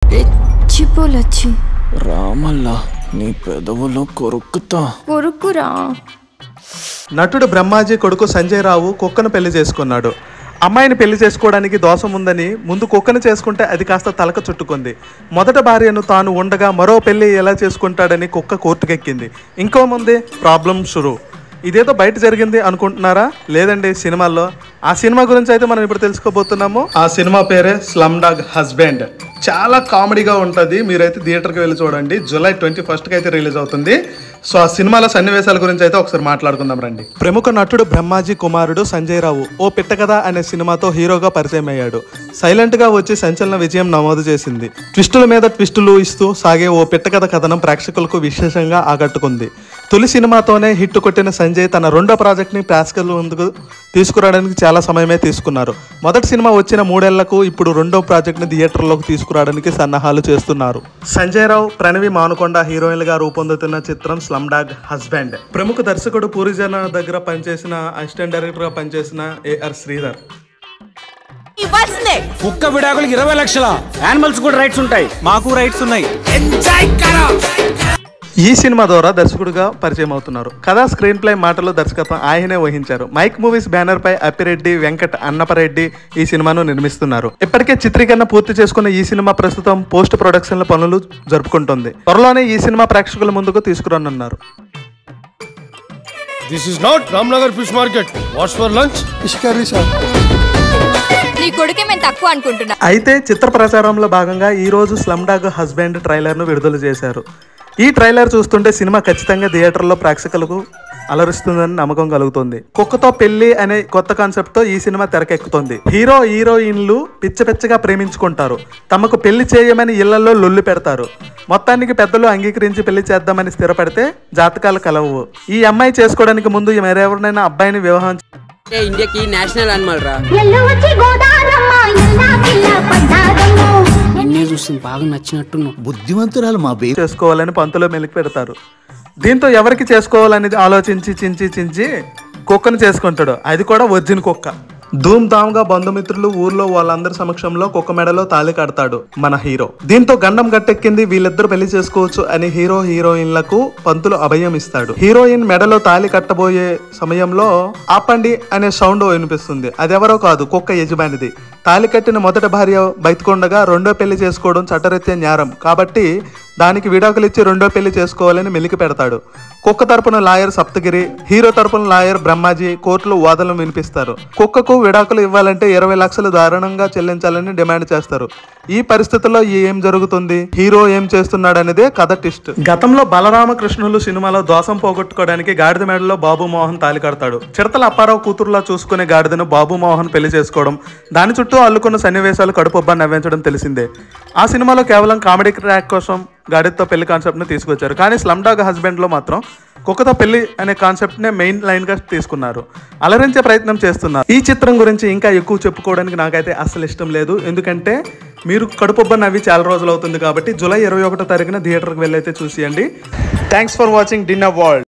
రెచ్చిపోలొచ్చి Ramallah నీ పెదవులు కొరుక్కుతా కొరుకురా నటుడు బ్రహ్మాజీ కొడుకు సంజయ్ రావు కుక్కను పెళ్లి చేసుకున్నాడు అమ్మాయిని పెళ్లి చేసుకోవడానికి దోషం ఉందని ముందు కుక్కను చేసుకుంటే అది కాస్త తలక చుట్టుకుంది మొదట భార్యను తాను ఉండగా మరో పెళ్లి ఎలా చేసుకుంటాడని కుక్క కోర్టుకెక్కింది ఇంకో ముందే ప్రాబ్లం షురు ఇదేదో బయట జరిగింది అనుకుంటున్నారా లేదండి సినిమాల్లో ఆ సినిమా గురించి అయితే మనం ఇప్పుడు తెలుసుకోబోతున్నాము ఆ సినిమా పేరే స్లమ్ డాగ్ హస్బెండ్ చాలా కామెడీగా ఉంటుంది మీరైతే థియేటర్కి వెళ్ళి చూడండి జూలై ట్వంటీ ఫస్ట్కి అయితే రిలీజ్ అవుతుంది సో ఆ సినిమాల సన్నివేశాల గురించి అయితే ఒకసారి మాట్లాడుకుందాం రండి ప్రముఖ నటుడు బ్రహ్మాజీ కుమారుడు సంజయ్ రావు ఓ పిట్టకథ అనే సినిమాతో హీరోగా పరిచయం అయ్యాడు సైలెంట్ గా వచ్చి సంచలన విజయం నమోదు చేసింది ట్విస్టుల మీద ట్విస్టులు ఇస్తూ సాగే ఓ పిట్టకథ కథనం ప్రేక్షకులకు విశేషంగా ఆకట్టుకుంది తొలి సినిమాతోనే హిట్ కొట్టిన సంజయ్ తన రెండో ప్రాజెక్ట్ ని ప్రేక్షకుల ముందుకు తీసుకురావడానికి చాలా సమయమే తీసుకున్నారు మొదటి సినిమా వచ్చిన మూడేళ్లకు ఇప్పుడు రెండో ప్రాజెక్ట్ ని థియేటర్లోకి తీసుకురావడానికి సన్నాహాలు చేస్తున్నారు సంజయ్ రావు ప్రణవి మానుకొండ హీరోయిన్లుగా రూపొందుతున్న చిత్రం స్లమ్ డాగ్ హస్బెండ్ ప్రముఖ దర్శకుడు పూరిజన దగ్గర పనిచేసిన అసిస్టెంట్ డైరెక్టర్ గా పనిచేసిన ఏఆర్ శ్రీధర్ ఇవ్వాల్సిందే కుక్క విడాకులకు ఇరవై లక్షల యానిమల్స్ కూడా రైట్స్ ఉంటాయి మాకు రైట్స్ ఉన్నాయి ఈ సినిమా ద్వారా దర్శకుడిగా పరిచయం అవుతున్నారు కథా స్క్రీన్ ప్లే మాటలు దర్శకత్వం ఆయనే వహించారు మైక్ మూవీస్ బ్యానర్ పై అప్పిరెడ్డి వెంకట్ అన్నపరెడ్డి ఈ సినిమాను నిర్మిస్తున్నారు ఇప్పటికే చిత్రీకరణ పూర్తి చేసుకున్న ఈ సినిమా ప్రస్తుతం పోస్ట్ ప్రొడక్షన్ల పనులు జరుపుకుంటుంది త్వరలోనే ఈ సినిమా ప్రేక్షకుల ముందుకు తీసుకురానున్నారు This is not Ramnagar Fish Market. What's for lunch? నీ కొడుకే మేము తక్కువ అనుకుంటున్నా అయితే చిత్ర ప్రచారంలో భాగంగా ఈ రోజు స్లమ్ డాగ్ హస్బెండ్ ట్రైలర్ను విడుదల చేశారు ఈ ట్రైలర్ చూస్తుంటే సినిమా ఖచ్చితంగా థియేటర్లో ప్రేక్షకులకు అలరిస్తుందని నమ్మకం కలుగుతుంది కుక్కతో పెళ్లి అనే కొత్త కాన్సెప్ట్ తో ఈ సినిమా తెరకెక్కుతుంది హీరో హీరోయిన్లు పిచ్చ పిచ్చగా ప్రేమించుకుంటారు తమకు పెళ్లి చేయమని ఇళ్లలో లొల్లి పెడతారు మొత్తానికి పెద్దలు అంగీకరించి పెళ్లి చేద్దామని స్థిరపడితే జాతకాలు కలవు ఈ అమ్మాయి చేసుకోవడానికి ముందు మరెవరినైనా అబ్బాయిని వివాహం ఇండియాకి నేషనల్ అనిమల్ రా ఎల్లువచ్చి గోదారమ్మ ఎల్లా పిల్ల పడ్డారమ్మ నిన్నే చూస్తుంది బాగా నచ్చినట్టున్నావు బుద్ధిమంతురాలు మా బేబీ చేసుకోవాలని పంతులో మెలికి పెడతారు దీంతో ఎవరికి చేసుకోవాలనేది ఆలోచించి చించి చించి కుక్కను చేసుకుంటాడు అది కూడా ఒరిజిన్ కుక్క ధూమ్ ధామ్ గా బంధుమిత్రులు ఊర్లో వాళ్ళందరి సమక్షంలో కుక్క మెడలో తాళి కడతాడు మన హీరో దీంతో గండం గట్టెక్కింది వీళ్ళిద్దరు పెళ్లి చేసుకోవచ్చు అని హీరో హీరోయిన్లకు పంతులు అభయం ఇస్తాడు హీరోయిన్ మెడలో తాళి కట్టబోయే సమయంలో ఆపండి అనే సౌండ్ వినిపిస్తుంది అదెవరో కాదు కుక్క యజమానిది తాళి కట్టిన మొదటి భార్య బయటకుండగా రెండో పెళ్లి చేసుకోవడం చట్టరీత్యా నేరం కాబట్టి దానికి విడాకులు ఇచ్చి రెండో పెళ్లి చేసుకోవాలని మెలికి పెడతాడు కుక్క తరపున లాయర్ సప్తగిరి హీరో తరపున లాయర్ బ్రహ్మాజీ కోర్టులో వాదనలు వినిపిస్తారు కుక్కకు విడాకులు ఇవ్వాలంటే ఇరవై లక్షలు దారుణంగా చెల్లించాలని డిమాండ్ చేస్తారు ఈ పరిస్థితుల్లో ఏం జరుగుతుంది హీరో ఏం చేస్తున్నాడు అనేదే కథ టిస్ట్ గతంలో బలరామకృష్ణులు సినిమాలో దోషం పోగొట్టుకోవడానికి గాడిద మెడలో బాబు మోహన్ తాలి కడతాడు చిడతల అప్పారావు కూతురులా చూసుకునే గాడిదను బాబు మోహన్ పెళ్లి చేసుకోవడం దాని చుట్టూ అల్లుకున్న సన్నివేశాలు కడుపుబ్బా నవ్వించడం తెలిసిందే ఆ సినిమాలో కేవలం కామెడీ ట్రాక్ కోసం గాడిదతో పెళ్లి కాన్సెప్ట్ని తీసుకొచ్చారు కానీ స్లమ్ డాగ్ హస్బెండ్లో మాత్రం కుక్కతో పెళ్లి అనే కాన్సెప్ట్నే మెయిన్ లైన్గా తీసుకున్నారు అలరించే ప్రయత్నం చేస్తున్నారు ఈ చిత్రం గురించి ఇంకా ఎక్కువ చెప్పుకోవడానికి నాకైతే అస్సలు ఇష్టం లేదు ఎందుకంటే మీరు కడుపుబ్బ నవ్వి చాలా రోజులు అవుతుంది కాబట్టి జూలై ఇరవై ఒకటో తారీఖున థియేటర్కి వెళ్ళైతే చూసియండి thanks for watching dinner world